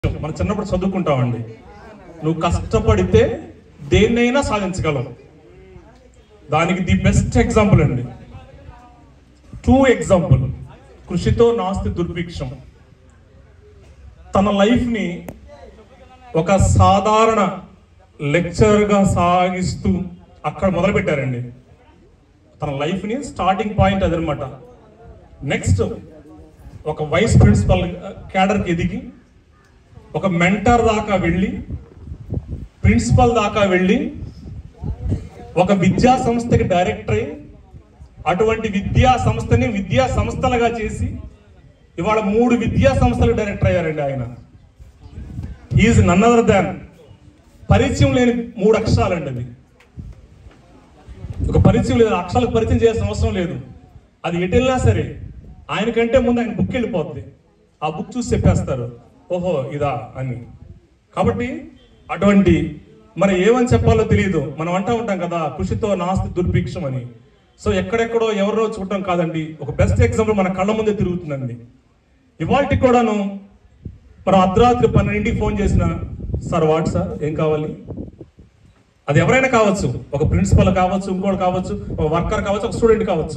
మనం చిన్నప్పుడు చదువుకుంటామండి నువ్వు కష్టపడితే దేన్నైనా సాధించగలవు దానికి ది బెస్ట్ ఎగ్జాంపుల్ అండి టూ ఎగ్జాంపుల్ కృషితో నాస్తి దుర్భిక్షం తన లైఫ్ని ఒక సాధారణ లెక్చరర్గా సాగిస్తూ అక్కడ మొదలుపెట్టారండి తన లైఫ్ని స్టార్టింగ్ పాయింట్ అదనమాట నెక్స్ట్ ఒక వైస్ ప్రిన్సిపల్ క్యాడర్కి ఎదిగి ఒక మెంటర్ దాకా వెళ్ళి ప్రిన్సిపల్ దాకా వెళ్ళి ఒక విద్యా సంస్థకి డైరెక్టర్ అయి అటువంటి విద్యా సంస్థని విద్యా సంస్థలుగా చేసి ఇవాళ మూడు విద్యా సంస్థలకు డైరెక్టర్ అయ్యారండి ఆయన ఈజ్ నన్ అదర్ దాన్ పరిచయం లేని మూడు అక్షరాలండి అది ఒక పరిచయం లేదు అక్షరాలకు పరిచయం చేయాల్సిన అవసరం లేదు అది ఎటు వెళ్ళినా సరే ఆయనకంటే ముందు ఆయన బుక్ వెళ్ళిపోద్ది ఆ బుక్ చూసి చెప్పేస్తారు ఓహో ఇదా అని కాబట్టి అటువంటి మరి ఏమని చెప్పాలో తెలియదు మనం అంటూ ఉంటాం కదా కృషితో నాస్తి దుర్భిక్షం అని సో ఎక్కడెక్కడో ఎవరో చూడటం కాదండి ఒక బెస్ట్ ఎగ్జాంపుల్ మన కళ్ళ ముందే తిరుగుతుందండి ఇవాళకి కూడాను మనం అర్ధరాత్రి పన్నెండింటికి ఫోన్ చేసిన సార్ వాట్ సార్ ఏం కావాలి అది ఎవరైనా కావచ్చు ఒక ప్రిన్సిపల్ కావచ్చు ఇంకోటి కావచ్చు ఒక వర్కర్ కావచ్చు ఒక స్టూడెంట్ కావచ్చు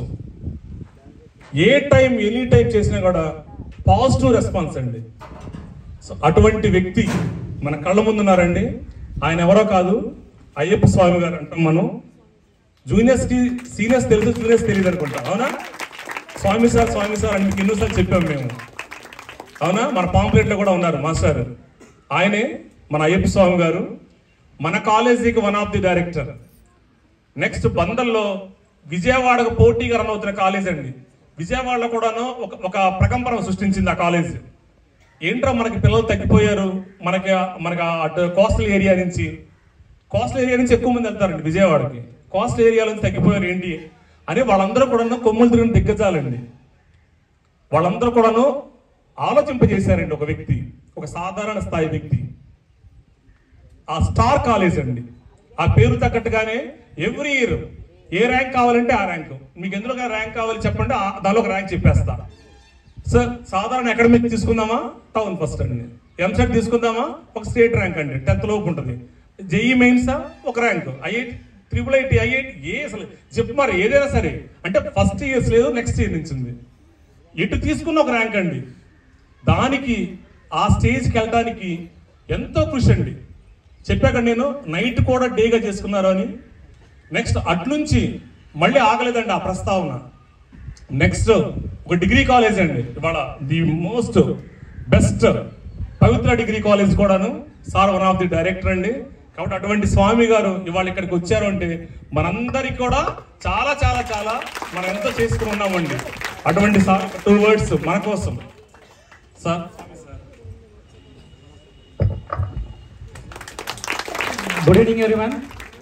ఏ టైం ఎనీ టైం చేసినా కూడా పాజిటివ్ రెస్పాన్స్ అండి సో అటువంటి వ్యక్తి మన కళ్ళ ముందు ఉన్నారండి ఆయన ఎవరో కాదు అయ్యప్ప స్వామి గారు అంటాం మనం జూనియర్స్ కి సీనియర్స్ తెలుసు జూనియర్స్ తెలియదు అనుకుంటా అవునా స్వామి సార్ స్వామి సార్ అని మీకు ఎన్నోసార్లు చెప్పాం మేము అవునా మన పాంప్లెట్ లో కూడా ఉన్నారు మాస్టర్ ఆయనే మన అయ్యప్ప స్వామి గారు మన కాలేజీకి one of the director next బందల్లో విజయవాడకు పోటీగా రన్ అవుతున్న కాలేజ్ అండి విజయవాడలో కూడాను ఒక ఒక ప్రకంపన సృష్టించింది ఆ కాలేజ్ ఏంట్రా మనకి పిల్లలు తగ్గిపోయారు మనకి మనకి ఆ అటు కోస్టల్ ఏరియా నుంచి కోస్టల్ ఏరియా నుంచి ఎక్కువ మంది వెళ్తారండి విజయవాడకి కోస్టల్ ఏరియా నుంచి తగ్గిపోయారు ఏంటి అని వాళ్ళందరూ కూడాను కొమ్ములు తిరిగిన దిగ్గజాలండి వాళ్ళందరూ కూడాను ఆలోచింపజేశారండి ఒక వ్యక్తి ఒక సాధారణ స్థాయి వ్యక్తి ఆ స్టార్ కాలేజ్ అండి ఆ పేరు తగ్గట్టుగానే ఎవ్రీ ఇయర్ ఏ ర్యాంక్ కావాలంటే ఆ ర్యాంక్ మీకు ఎందులో ర్యాంక్ కావాలి చెప్పండి ఆ- దానిలో ఒక ర్యాంక్ చెప్పేస్తా సార్ సాధారణ అకాడమిక్ తీసుకుందామా టౌన్ ఫస్ట్ అండి ఎంసెట్ తీసుకుందామా ఒక స్టేట్ ర్యాంక్ అండి టెన్త్ లోపు ఉంటుంది జేఈ మెయిన్సా ఒక rank IIT triple IT IIT ఏ అసలు చెప్పు మరి ఏదైనా సరే అంటే ఫస్ట్ ఇయర్స్ లేదు నెక్స్ట్ ఇయర్ నుంచి ఉంది ఎటు తీసుకున్న ఒక ర్యాంక్ అండి దానికి ఆ స్టేజ్కి వెళ్ళడానికి ఎంతో కృషి అండి చెప్పాక నేను నైట్ కూడా డేగా చేసుకున్నారు అని నెక్స్ట్ అట్నుంచి మళ్ళీ ఆగలేదండి ఆ ప్రస్తావన నెక్స్ట్ ఒక డిగ్రీ కాలేజ్ అండి ఇవాళ the most best Pavitra degree college కూడాను sir one of the director అండి కాబట్టి అటువంటి స్వామి గారు ఇవాళ ఇక్కడికి వచ్చారు అంటే మనందరికి కూడా చాలా చాలా చాలా మనం ఎంతో చేసుకుని ఉన్నామండి అటువంటి సార్ టూ వర్డ్స్ మన కోసం sir good evening everyone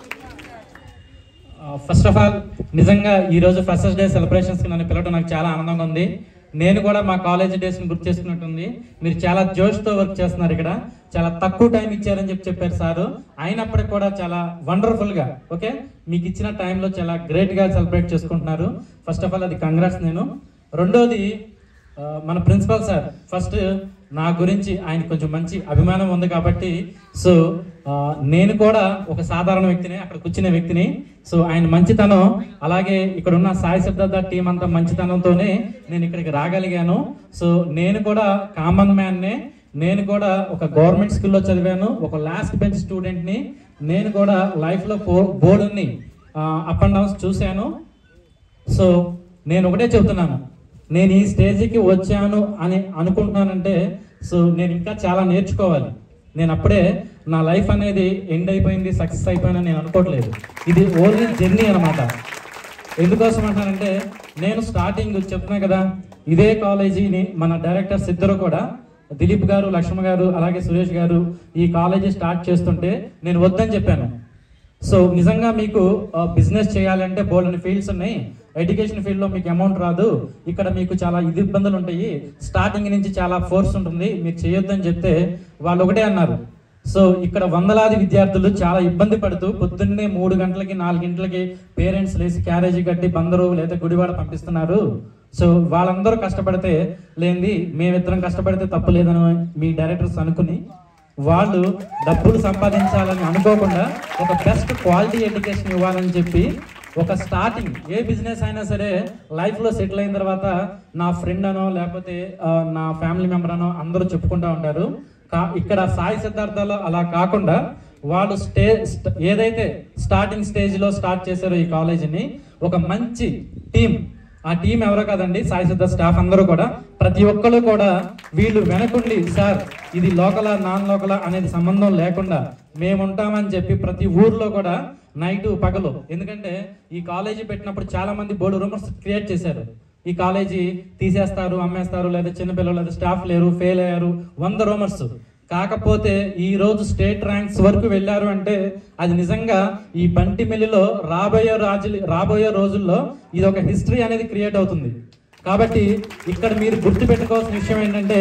first of all నిజంగా ఈరోజు ఫ్రెషర్స్ డే సెలబ్రేషన్స్కి నన్ను పిలవడం నాకు చాలా ఆనందంగా ఉంది నేను కూడా మా కాలేజ్ డేస్ని గుర్తు చేసుకున్నట్టుంది మీరు చాలా జోష్తో వర్క్ చేస్తున్నారు ఇక్కడ చాలా తక్కువ టైం ఇచ్చారని చెప్పి చెప్పారు సారు అయినప్పటికీ కూడా చాలా వండర్ఫుల్గా ఓకే మీకు ఇచ్చిన టైంలో చాలా గ్రేట్గా సెలబ్రేట్ చేసుకుంటున్నారు ఫస్ట్ ఆఫ్ ఆల్ అది కంగ్రాట్స్ నేను రెండోది ఆ, మన ప్రిన్సిపల్ సార్ ఫస్ట్ నా గురించి ఆయన కొంచెం మంచి అభిమానం ఉంది కాబట్టి సో ఆ, నేను కూడా ఒక సాధారణ వ్యక్తిని అక్కడ కూర్చునే వ్యక్తిని సో ఆయన మంచితనం అలాగే ఇక్కడ ఉన్న సాయి సిద్ధార్థ టీం అంతా మంచితనంతోనే నేను ఇక్కడికి రాగలిగాను సో నేను కూడా కామన్ మ్యాన్నే నేను కూడా ఒక గవర్నమెంట్ స్కూల్లో చదివాను ఒక లాస్ట్ బెంచ్ స్టూడెంట్ని నేను కూడా లైఫ్లో బో బోర్డుని అప్ అండ్ డౌన్స్ చూశాను సో నేను ఒకటే చెబుతున్నాను నేను ఈ స్టేజ్కి వచ్చాను అని అనుకుంటున్నానంటే సో నేను ఇంకా చాలా నేర్చుకోవాలి నేను అప్పుడే నా లైఫ్ అనేది ఎండ్ అయిపోయింది సక్సెస్ అయిపోయిందని నేను అనుకోవట్లేదు ఇది ఓన్లీ జర్నీ అనమాట ఎందుకోసం అంటానంటే నేను స్టార్టింగ్ చెప్తున్నా కదా ఇదే కాలేజీని మన డైరెక్టర్స్ ఇద్దరు కూడా దిలీప్ గారు లక్ష్మ గారు అలాగే సురేష్ గారు ఈ కాలేజీ స్టార్ట్ చేస్తుంటే నేను వద్దని చెప్పాను సో నిజంగా మీకు బిజినెస్ చేయాలంటే బోల్డని ఫీల్డ్స్ ఉన్నాయి ఎడ్యుకేషన్ ఫీల్డ్లో మీకు అమౌంట్ రాదు ఇక్కడ మీకు చాలా ఇది ఇబ్బందులు ఉంటాయి స్టార్టింగ్ నుంచి చాలా ఫోర్స్ ఉంటుంది మీరు చేయొద్దని చెప్తే వాళ్ళు ఒకటే అన్నారు సో ఇక్కడ వందలాది విద్యార్థులు చాలా ఇబ్బంది పడుతూ పొద్దున్నే మూడు గంటలకి నాలుగు గంటలకి పేరెంట్స్ లేచి క్యారేజీ కట్టి బందరు లేదా గుడివాడ పంపిస్తున్నారు సో వాళ్ళందరూ కష్టపడితే లేనిది మేమిద్దరం కష్టపడితే తప్పు లేదని మీ డైరెక్టర్స్ అనుకుని వాళ్ళు డబ్బులు సంపాదించాలని అనుకోకుండా ఒక బెస్ట్ క్వాలిటీ ఎడ్యుకేషన్ ఇవ్వాలని చెప్పి ఒక స్టార్టింగ్ ఏ బిజినెస్ అయినా సరే లైఫ్లో సెటిల్ అయిన తర్వాత నా ఫ్రెండ్ అనో లేకపోతే ఆ, నా ఫ్యామిలీ మెంబర్ అనో అందరూ చెప్పుకుంటూ ఉంటారు కా ఇక్కడ సాయి సిద్ధార్థలో అలా కాకుండా వాళ్ళు స్టే స్ట్- ఏదైతే స్టార్టింగ్ స్టేజ్లో స్టార్ట్ చేశారో ఈ కాలేజీని ఒక మంచి టీం ఆ టీం ఎవరో కదండి సాయి సిద్ధ స్టాఫ్ అందరూ కూడా ప్రతి ఒక్కరు కూడా వీళ్ళు వెనకుండి సార్ ఇది లోకలా నాన్ లోకలా అనేది సంబంధం లేకుండా మేము ఉంటామని చెప్పి ప్రతి ఊర్లో కూడా నైట్ పగలు ఎందుకంటే ఈ కాలేజీ పెట్టినప్పుడు చాలా మంది బోర్డు రూమర్స్ క్రియేట్ చేశారు ఈ కాలేజీ తీసేస్తారు అమ్మేస్తారు లేదా చిన్నపిల్లలు లేదా స్టాఫ్ లేరు ఫెయిల్ అయ్యారు వంద రూమర్స్ కాకపోతే ఈ రోజు స్టేట్ ర్యాంక్స్ వరకు వెళ్ళారు అంటే అది నిజంగా ఈ బంటి మిల్లిలో రాబోయే రాజులు రాబోయే రోజుల్లో ఇది ఒక హిస్టరీ అనేది క్రియేట్ అవుతుంది కాబట్టి ఇక్కడ మీరు గుర్తు పెట్టుకోవాల్సిన విషయం ఏంటంటే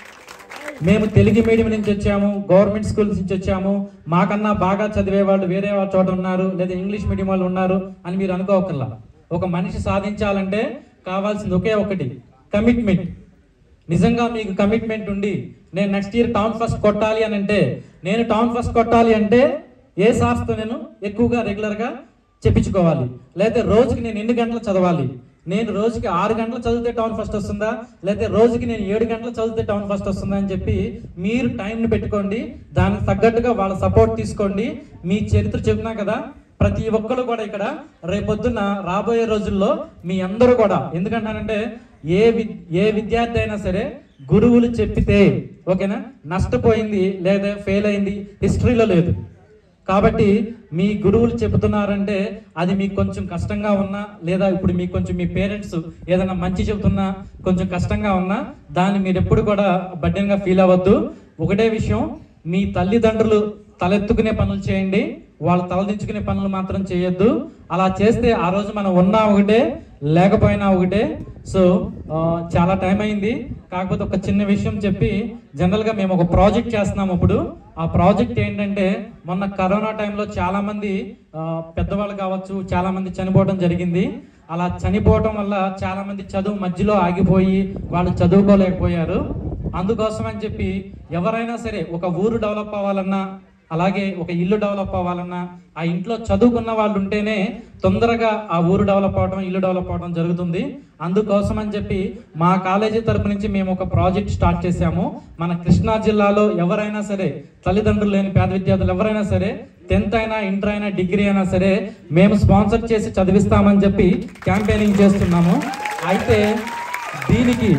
మేము తెలుగు మీడియం నుంచి వచ్చాము గవర్నమెంట్ స్కూల్స్ నుంచి వచ్చాము మాకన్నా బాగా చదివే వాళ్ళు వేరే వాళ్ళ చోట ఉన్నారు లేదా ఇంగ్లీష్ మీడియం వాళ్ళు ఉన్నారు అని మీరు అనుకోకర్లా ఒక మనిషి సాధించాలంటే కావాల్సింది ఒకే ఒకటి కమిట్మెంట్ నిజంగా మీకు కమిట్మెంట్ ఉండి నేను నెక్స్ట్ ఇయర్ టౌన్ ఫస్ట్ కొట్టాలి అని అంటే నేను టౌన్ ఫస్ట్ కొట్టాలి అంటే ఏ సార్స్తో నేను ఎక్కువగా రెగ్యులర్గా చెప్పించుకోవాలి లేకపోతే రోజుకి నేను ఎన్ని గంటలు చదవాలి నేను రోజుకి ఆరు గంటలు చదివితే టౌన్ ఫస్ట్ వస్తుందా లేకపోతే రోజుకి నేను ఏడు గంటలు చదివితే టౌన్ ఫస్ట్ వస్తుందా అని చెప్పి మీరు టైంని పెట్టుకోండి దానికి తగ్గట్టుగా వాళ్ళ సపోర్ట్ తీసుకోండి మీ చరిత్ర చెప్తున్నా కదా ప్రతి ఒక్కరు కూడా ఇక్కడ రేపొద్దున రాబోయే రోజుల్లో మీ అందరూ కూడా ఎందుకంటానంటే ఏ వి ఏ విద్యార్థి అయినా సరే గురువులు చెప్పితే ఓకేనా నష్టపోయింది లేదా ఫెయిల్ అయింది హిస్టరీలో లేదు కాబట్టి మీ గురువులు చెబుతున్నారంటే అది మీకు కొంచెం కష్టంగా ఉన్నా లేదా ఇప్పుడు మీకు కొంచెం మీ పేరెంట్స్ ఏదైనా మంచి చెబుతున్నా కొంచెం కష్టంగా ఉన్నా దాన్ని మీరు ఎప్పుడు కూడా బడ్డెన్గా ఫీల్ అవ్వద్దు ఒకటే విషయం మీ తల్లిదండ్రులు తలెత్తుకునే పనులు చేయండి వాళ్ళు తలదించుకునే పనులు మాత్రం చేయొద్దు అలా చేస్తే ఆ రోజు మనం ఉన్నా ఒకటే లేకపోయినా ఒకటే సో ఆ, చాలా టైం అయింది కాకపోతే ఒక చిన్న విషయం చెప్పి జనరల్గా మేము ఒక ప్రాజెక్ట్ చేస్తున్నాం ఇప్పుడు ఆ ప్రాజెక్ట్ ఏంటంటే మొన్న కరోనా టైంలో చాలా మంది ఆ, పెద్దవాళ్ళు కావచ్చు చాలా మంది చనిపోవడం జరిగింది అలా చనిపోవటం వల్ల చాలా మంది చదువు మధ్యలో ఆగిపోయి వాళ్ళు చదువుకోలేకపోయారు అందుకోసం అని చెప్పి ఎవరైనా సరే ఒక ఊరు డెవలప్ అవ్వాలన్నా అలాగే ఒక ఇల్లు డెవలప్ అవ్వాలన్నా ఆ ఇంట్లో చదువుకున్న వాళ్ళు ఉంటేనే తొందరగా ఆ ఊరు డెవలప్ అవడం ఇల్లు డెవలప్ అవడం జరుగుతుంది అందుకోసం అని చెప్పి మా కాలేజీ తరపు నుంచి మేము ఒక ప్రాజెక్ట్ స్టార్ట్ చేశాము మన కృష్ణా జిల్లాలో ఎవరైనా సరే తల్లిదండ్రులు లేని పేద విద్యార్థులు ఎవరైనా సరే టెన్త్ అయినా ఇంటర్ అయినా డిగ్రీ అయినా సరే మేము స్పాన్సర్ చేసి చదివిస్తామని చెప్పి క్యాంపెయినింగ్ చేస్తున్నాము అయితే దీనికి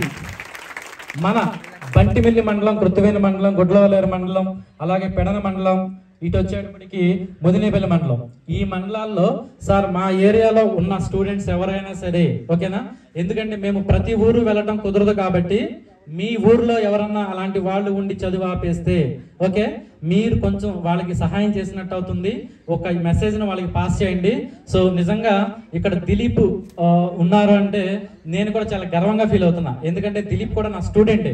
మన బంటిమిల్లి మండలం కృత్తివేని మండలం గుడ్లవలేరు మండలం అలాగే పెడన మండలం ఇటు వచ్చేటప్పటికి ముదినేపల్లి మండలం ఈ మండలాల్లో సార్ మా ఏరియాలో ఉన్న స్టూడెంట్స్ ఎవరైనా సరే ఓకేనా ఎందుకంటే మేము ప్రతి ఊరు వెళ్ళడం కుదరదు కాబట్టి మీ ఊర్లో ఎవరన్నా అలాంటి వాళ్ళు ఉండి చదువు ఆపేస్తే ఓకే మీరు కొంచెం వాళ్ళకి సహాయం చేసినట్టు అవుతుంది ఒక మెసేజ్ను వాళ్ళకి పాస్ చేయండి సో నిజంగా ఇక్కడ దిలీప్ ఆ, ఉన్నారు అంటే నేను కూడా చాలా గర్వంగా ఫీల్ అవుతున్నా ఎందుకంటే దిలీప్ కూడా నా స్టూడెంటే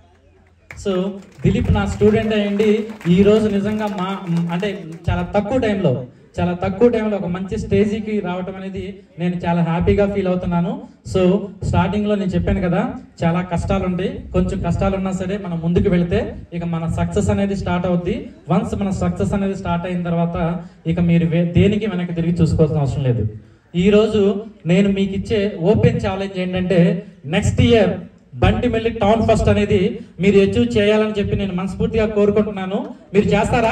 సో దిలీప్ నా స్టూడెంట్ అయ్యండి ఈ రోజు నిజంగా మా అంటే చాలా తక్కువ టైంలో చాలా తక్కువ టైంలో ఒక మంచి స్టేజీకి రావటం అనేది నేను చాలా హ్యాపీగా ఫీల్ అవుతున్నాను సో స్టార్టింగ్ లో నేను చెప్పాను కదా చాలా కష్టాలు ఉంటాయి కొంచెం కష్టాలు ఉన్నా సరే మనం ముందుకు వెళితే ఇక మన సక్సెస్ అనేది స్టార్ట్ అవుద్ది వన్స్ మన సక్సెస్ అనేది స్టార్ట్ అయిన తర్వాత ఇక మీరు వే- దేనికి వెనక్కి తిరిగి చూసుకోవాల్సిన అవసరం లేదు ఈ రోజు నేను మీకు ఇచ్చే ఓపెన్ ఛాలెంజ్ ఏంటంటే next year Bantumilli town first అనేది మీరు అచీవ్ చేయాలని చెప్పి నేను మనస్ఫూర్తిగా కోరుకుంటున్నాను మీరు చేస్తారా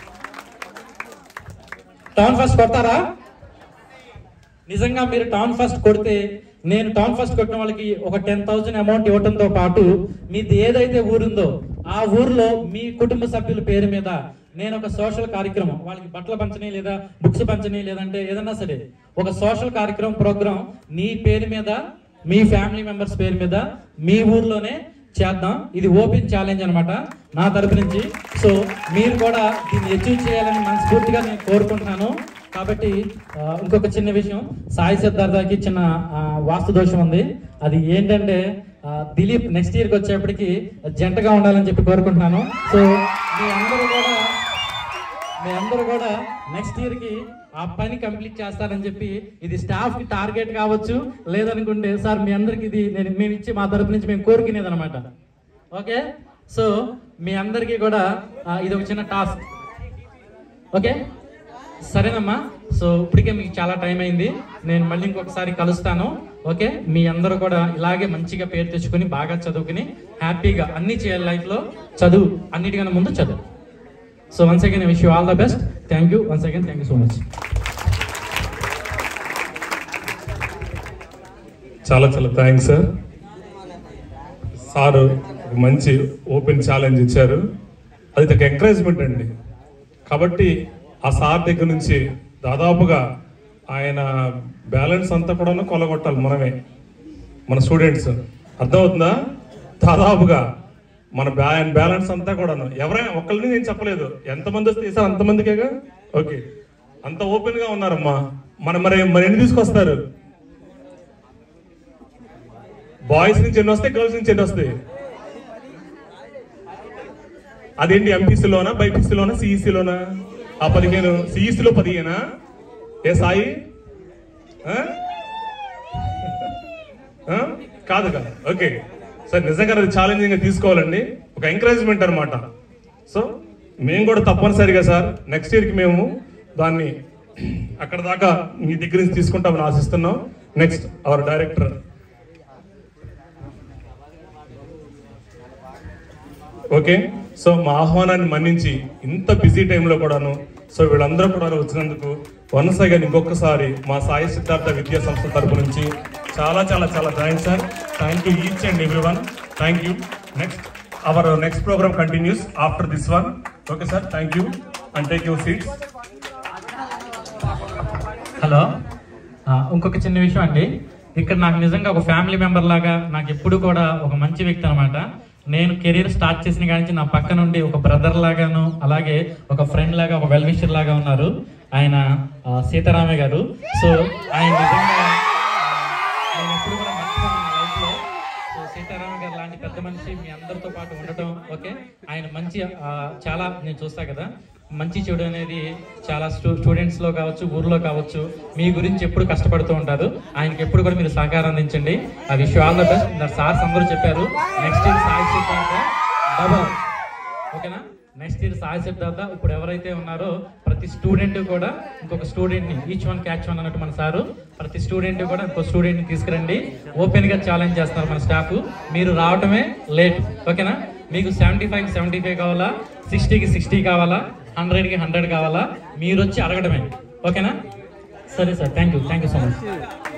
టౌన్ ఫస్ట్ కొడతారా నిజంగా మీరు టౌన్ ఫస్ట్ కొడితే నేను టౌన్ ఫస్ట్ కొట్టిన వాళ్ళకి ఒక టెన్ థౌసండ్ అమౌంట్ ఇవ్వడంతో పాటు మీది ఏదైతే ఊరుందో ఆ ఊర్లో మీ కుటుంబ సభ్యుల పేరు మీద నేను ఒక సోషల్ కార్యక్రమం వాళ్ళకి బట్టలు పంచని లేదా బుక్స్ పంచని లేదంటే ఏదన్నా సరే ఒక సోషల్ కార్యక్రమం ప్రోగ్రామ్ నీ పేరు మీద మీ ఫ్యామిలీ మెంబర్స్ పేరు మీద మీ ఊర్లోనే చేద్దాం ఇది ఓపెన్ ఛాలెంజ్ అన్నమాట నా తరపు నుంచి సో మీరు కూడా దీన్ని అచీవ్ చేయాలని మనస్ఫూర్తిగా నేను కోరుకుంటున్నాను కాబట్టి ఆ, ఇంకొక చిన్న విషయం సాయి సిద్ధార్థకి చిన్న ఆ, వాస్తు దోషం ఉంది అది ఏంటంటే ఆ, దిలీప్ నెక్స్ట్ ఇయర్కి వచ్చేప్పటికి జంటగా ఉండాలని చెప్పి కోరుకుంటున్నాను సో మీ అందరూ కూడా మీ అందరూ కూడా నెక్స్ట్ ఇయర్కి ఆ పని కంప్లీట్ చేస్తారని చెప్పి ఇది స్టాఫ్ కి టార్గెట్ కావచ్చు లేదనుకుంటే సార్ మీ అందరికి ఇది నేను మేము ఇచ్చి మా తరపు నుంచి మేము కోరుకునేది అనమాట ఓకే సో మీ అందరికీ కూడా ఆ, ఇది ఒక చిన్న టాస్క్ ఓకే సరేనమ్మా సో ఇప్పటికే మీకు చాలా టైం అయింది నేను మళ్ళీ ఇంకొకసారి కలుస్తాను ఓకే మీ అందరూ కూడా ఇలాగే మంచిగా పేరు తెచ్చుకొని బాగా చదువుకుని హ్యాపీగా అన్ని చేయాలి లైఫ్లో చదువు అన్నిటికన్నా ముందు చదువు so once again wish you all the best thank you once again thank you so much చాలా చాలా థ్యాంక్స్ సార్ సారు ఒక మంచి ఓపెన్ ఛాలెంజ్ ఇచ్చారు అది ఒక ఎంకరేజ్మెంట్ అండి కాబట్టి ఆ సార్ దగ్గర నుంచి దాదాపుగా ఆయన బ్యాలెన్స్ అంతా కూడా కొలగొట్టాలి మనమే మన స్టూడెంట్స్ అర్థమవుతుందా దాదాపుగా మన బ్యా- బ్యాలెన్స్ అంతా కూడాను ఎవరైనా ఒక్కరిని నేను చెప్పలేదు ఎంతమంది వస్తే సార్ అంతమందికేగా ఓకే అంత ఓపెన్ గా ఉన్నారమ్మా మన మరి మరి ఎన్ని తీసుకొస్తారు బాయ్స్ నుంచి ఎన్ని వస్తాయి గర్ల్స్ నుంచి ఎన్ని వస్తాయి అదేంటి ఎంపీసీలోనా బైపీసీలోనా సిఈసీలోనా ఆ పదిహేను సిఈసీలో పదిహేనా ఏ సాయి ఆ? ఆ? కాదు కాదు ఓకే సార్ నిజంగా అది ఛాలెంజింగ్ గా తీసుకోవాలండి ఒక ఎంకరేజ్మెంట్ అన్నమాట సో మేము కూడా తప్పనిసరిగా సార్ నెక్స్ట్ ఇయర్కి మేము దాన్ని అక్కడ దాకా మీ దగ్గర నుంచి తీసుకుంటామని ఆశిస్తున్నాం next hour director okay so మా ఆహ్వానాన్ని మన్నించి ఇంత బిజీ టైంలో కూడాను సో వీళ్ళందరూ కూడా వచ్చినందుకు వన్స్ అగైన్ ఇంకొకసారి మా సాయి సిద్ధార్థ విద్యా సంస్థ తరపు నుంచి చాలా చాలా చాలా thanks sir thank you each and every one thank you next hour next programme continues after this one okay sir thank you and take your seats hello ఆ, ఇంకొక చిన్న విషయం అండి ఇక్కడ నాకు నిజంగా ఒక ఫ్యామిలీ మెంబర్ లాగా నాకు ఎప్పుడు కూడా ఒక మంచి వ్యక్తి అనమాట నేను కెరీర్ స్టార్ట్ చేసిన కాడి నుంచి నా పక్క నుండి ఒక బ్రదర్ లాగాను అలాగే ఒక ఫ్రెండ్ లాగా ఒక వెల్ విషర్ లాగా ఉన్నారు ఆయన ఆ, సీతారామయ్య గారు సో ఆయన నిజంగా నేను ఎప్పుడు కూడా మర్చిపోను నా life లో. సో సీతారామ గారు లాంటి పెద్ద మనిషి మీ అందరితో పాటు ఉండటం ఓకే ఆయన మంచి ఆ, చాలా నేను చూస్తా కదా మంచి చెడు అనేది చాలా స్టూ స్టూడెంట్స్ లో కావచ్చు ఊర్లో కావచ్చు మీ గురించి ఎప్పుడు కష్టపడుతూ ఉంటారు ఆయనకి ఎప్పుడు కూడా మీరు సహకారం అందించండి ఆ wish all the best sirs అందరూ చెప్పారు next year Sai Siddhartha double ఓకేనా నెక్స్ట్ ఇయర్ సాయి సిద్ధార్థ ఇప్పుడు ఎవరైతే ఉన్నారో ప్రతి స్టూడెంట్ కూడా ఇంకొక స్టూడెంట్ ని ఈచ్ వన్ క్యాచ్ వన్ అన్నట్టు మన సారు ప్రతి స్టూడెంట్ కూడా ఇంకో స్టూడెంట్ ని తీసుకురండి ఓపెన్ గా ఛాలెంజ్ చేస్తున్నారు మన స్టాఫ్ మీరు రావటమే లేట్ ఓకేనా మీకు సెవెంటీ ఫైవ్ సెవెంటీ ఫైవ్ కావాలా సిక్స్టీకి సిక్స్టీ కావాలా హండ్రెడ్కి హండ్రెడ్ కావాలా మీరు వచ్చి అడగడమే ఓకేనా సరే sir thank you thank you so much